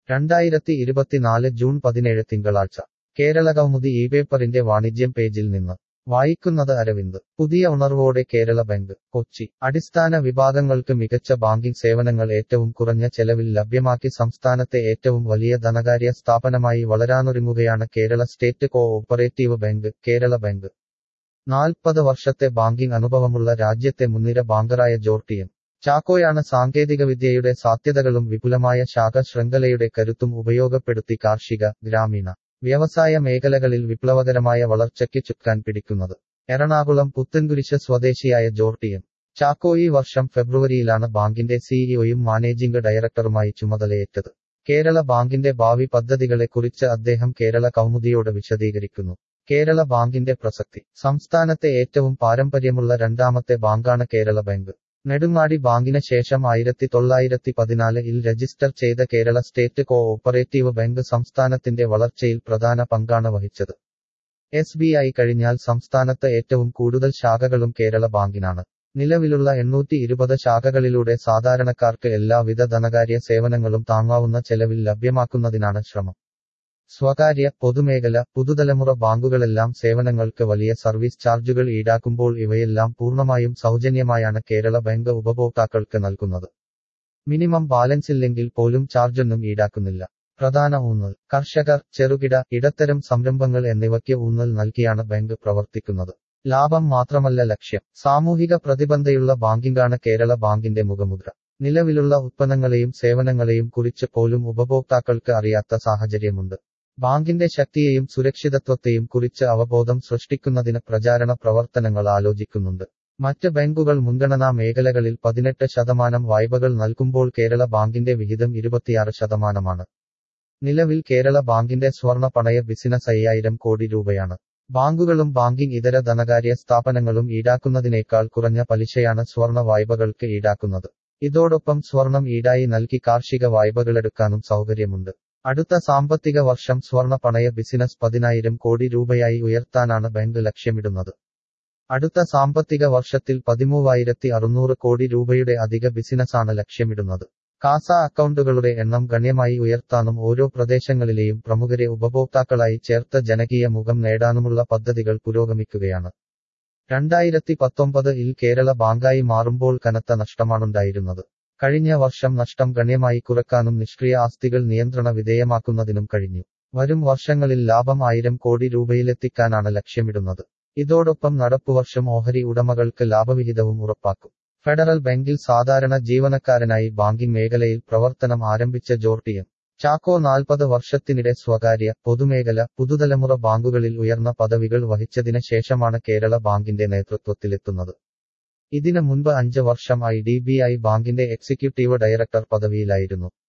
രണ്ടായിരത്തി ഇരുപത്തിനാല് ജൂൺ പതിനേഴ് തിങ്കളാഴ്ച കേരളകൗമുദി ഈ പേപ്പറിന്റെ വാണിജ്യം പേജിൽ നിന്ന് വായിക്കുന്നത് അരവിന്ദ് പുതിയ ഉണർവോടെ കേരള ബാങ്ക് കൊച്ചി അടിസ്ഥാന വിഭാഗങ്ങൾക്ക് മികച്ച ബാങ്കിംഗ് സേവനങ്ങൾ ഏറ്റവും കുറഞ്ഞ ചെലവിൽ ലഭ്യമാക്കി സംസ്ഥാനത്തെ ഏറ്റവും വലിയ ധനകാര്യ സ്ഥാപനമായി വളരാനൊരുങ്ങുകയാണ് Kerala state cooperative bank Kerala bank നാൽപ്പത് വർഷത്തെ ബാങ്കിംഗ് അനുഭവമുള്ള രാജ്യത്തെ മുൻനിര ബാങ്കറായ ജോർട്ടിയൻ ചാക്കോയാണ് സാങ്കേതികവിദ്യയുടെ സാധ്യതകളും വിപുലമായ ശാഖ ശൃംഖലയുടെ കരുത്തും ഉപയോഗപ്പെടുത്തി കാർഷിക ഗ്രാമീണ വ്യവസായ മേഖലകളിൽ വിപ്ലവകരമായ വളർച്ചയ്ക്ക് ചുക്കാൻ പിടിക്കുന്നത് എറണാകുളം പുത്തൻകുരിശ് സ്വദേശിയായ ജോർട്ടിയൻ ചാക്കോ ഈ വർഷം ഫെബ്രുവരിയിലാണ് ബാങ്കിന്റെ സിഇഒയും മാനേജിംഗ് ഡയറക്ടറുമായി ചുമതലയേറ്റത് കേരള ബാങ്കിന്റെ ഭാവി പദ്ധതികളെക്കുറിച്ച് അദ്ദേഹം കേരള കൗമുദിയോട് വിശദീകരിക്കുന്നു കേരള ബാങ്കിന്റെ പ്രസക്തി സംസ്ഥാനത്തെ ഏറ്റവും പാരമ്പര്യമുള്ള രണ്ടാമത്തെ ബാങ്കാണ് കേരള ബാങ്ക് നെടുങ്ങാടി ബാങ്കിന് ശേഷം ആയിരത്തി തൊള്ളായിരത്തി പതിനാലിൽ രജിസ്റ്റർ ചെയ്ത Kerala state cooperative bank സംസ്ഥാനത്തിന്റെ വളർച്ചയിൽ പ്രധാന പങ്കാണ് വഹിച്ചത് എസ് ബി ഐ കഴിഞ്ഞാൽ സംസ്ഥാനത്ത് ഏറ്റവും കൂടുതൽ ശാഖകളും കേരള ബാങ്കിനാണ് നിലവിലുള്ള എണ്ണൂറ്റി ഇരുപത് ശാഖകളിലൂടെ സാധാരണക്കാർക്ക് എല്ലാവിധ ധനകാര്യ സേവനങ്ങളും താങ്ങാവുന്ന ചെലവിൽ ലഭ്യമാക്കുന്നതിനാണ് ശ്രമം സ്വകാര്യ പൊതുമേഖല പുതുതലമുറ ബാങ്കുകളെല്ലാം സേവനങ്ങൾക്ക് വലിയ സർവീസ് ചാർജുകൾ ഈടാക്കുമ്പോൾ ഇവയെല്ലാം പൂർണ്ണമായും സൗജന്യമായാണ് കേരള ബാങ്ക് ഉപഭോക്താക്കൾക്ക് നൽകുന്നത് മിനിമം ബാലൻസ് ഇല്ലെങ്കിൽ പോലും ചാർജൊന്നും ഈടാക്കുന്നില്ല പ്രധാന ഊന്നൽ കർഷകർ ചെറുകിട ഇടത്തരം സംരംഭങ്ങൾ എന്നിവയ്ക്ക് ഊന്നൽ നൽകിയാണ് ബാങ്ക് പ്രവർത്തിക്കുന്നത് ലാഭം മാത്രമല്ല ലക്ഷ്യം സാമൂഹിക പ്രതിബന്ധയുള്ള ബാങ്കിംഗാണ് കേരള ബാങ്കിന്റെ മുഖമുദ്ര നിലവിലുള്ള ഉത്പന്നങ്ങളെയും സേവനങ്ങളെയും കുറിച്ച് പോലും ഉപഭോക്താക്കൾക്ക് അറിയാത്ത സാഹചര്യമുണ്ട് ബാങ്കിന്റെ ശക്തിയെയും സുരക്ഷിതത്വത്തെയും കുറിച്ച് അവബോധം സൃഷ്ടിക്കുന്നതിന് പ്രചാരണ പ്രവർത്തനങ്ങൾ ആലോചിക്കുന്നുണ്ട് മറ്റ് ബാങ്കുകൾ മുൻഗണനാ മേഖലകളിൽ പതിനെട്ട് ശതമാനം വായ്പകൾ നൽകുമ്പോൾ കേരള ബാങ്കിന്റെ വിഹിതം ഇരുപത്തിയാറ് ശതമാനമാണ് നിലവിൽ കേരള ബാങ്കിന്റെ സ്വർണ പണയ ബിസിനസ് അയ്യായിരം കോടി രൂപയാണ് ബാങ്കുകളും ബാങ്കിംഗ് ഇതര ധനകാര്യ സ്ഥാപനങ്ങളും ഈടാക്കുന്നതിനേക്കാൾ കുറഞ്ഞ പലിശയാണ് സ്വർണ വായ്പകൾക്ക് ഈടാക്കുന്നത് ഇതോടൊപ്പം സ്വർണം ഈടായി നൽകി കാർഷിക വായ്പകളെടുക്കാനും സൗകര്യമുണ്ട് അടുത്ത സാമ്പത്തിക വർഷം സ്വർണ പണയ ബിസിനസ് പതിനായിരം കോടി രൂപയായി ഉയർത്താനാണ് ബാങ്ക് ലക്ഷ്യമിടുന്നത് അടുത്ത സാമ്പത്തിക വർഷത്തിൽ പതിമൂവായിരത്തി അറുന്നൂറ് കോടി രൂപയുടെ അധിക ബിസിനസ്സാണ് ലക്ഷ്യമിടുന്നത് കാസ അക്കൗണ്ടുകളുടെ എണ്ണം ഗണ്യമായി ഉയർത്താനും ഓരോ പ്രദേശങ്ങളിലെയും പ്രമുഖരെ ഉപഭോക്താക്കളായി ചേർത്ത് ജനകീയ മുഖം നേടാനുമുള്ള പദ്ധതികൾ പുരോഗമിക്കുകയാണ് രണ്ടായിരത്തി പത്തൊമ്പത് ഇൽ കേരള ബാങ്കായി മാറുമ്പോൾ കനത്ത നഷ്ടമാണുണ്ടായിരുന്നത് കഴിഞ്ഞ വർഷം നഷ്ടം ഗണ്യമായി കുറക്കാനും നിഷ്ക്രിയ ആസ്തികൾ നിയന്ത്രണ വിധേയമാക്കുന്നതിനും കഴിഞ്ഞു വരും വർഷങ്ങളിൽ ലാഭം ആയിരം കോടി രൂപയിലെത്തിക്കാനാണ് ലക്ഷ്യമിടുന്നത് ഇതോടൊപ്പം നടപ്പുവർഷം ഓഹരി ഉടമകൾക്ക് ലാഭവിഹിതവും ഉറപ്പാക്കും ഫെഡറൽ ബാങ്കിൽ സാധാരണ ജീവനക്കാരനായി ബാങ്കിംഗ് മേഖലയിൽ പ്രവർത്തനം ആരംഭിച്ച ജോർട്ടിയൻ ചാക്കോ നാൽപ്പത് വർഷത്തിനിടെ സ്വകാര്യ പൊതുമേഖല പുതുതലമുറ ബാങ്കുകളിൽ ഉയർന്ന പദവികൾ വഹിച്ചതിന് ശേഷമാണ് കേരള ബാങ്കിന്റെ നേതൃത്വത്തിലെത്തുന്നത് ഇതിനു മുൻപ് അഞ്ച് വർഷം ഐ ഡി ബി ഐ ബാങ്കിന്റെ എക്സിക്യൂട്ടീവ് ഡയറക്ടർ പദവിയിലായിരുന്നു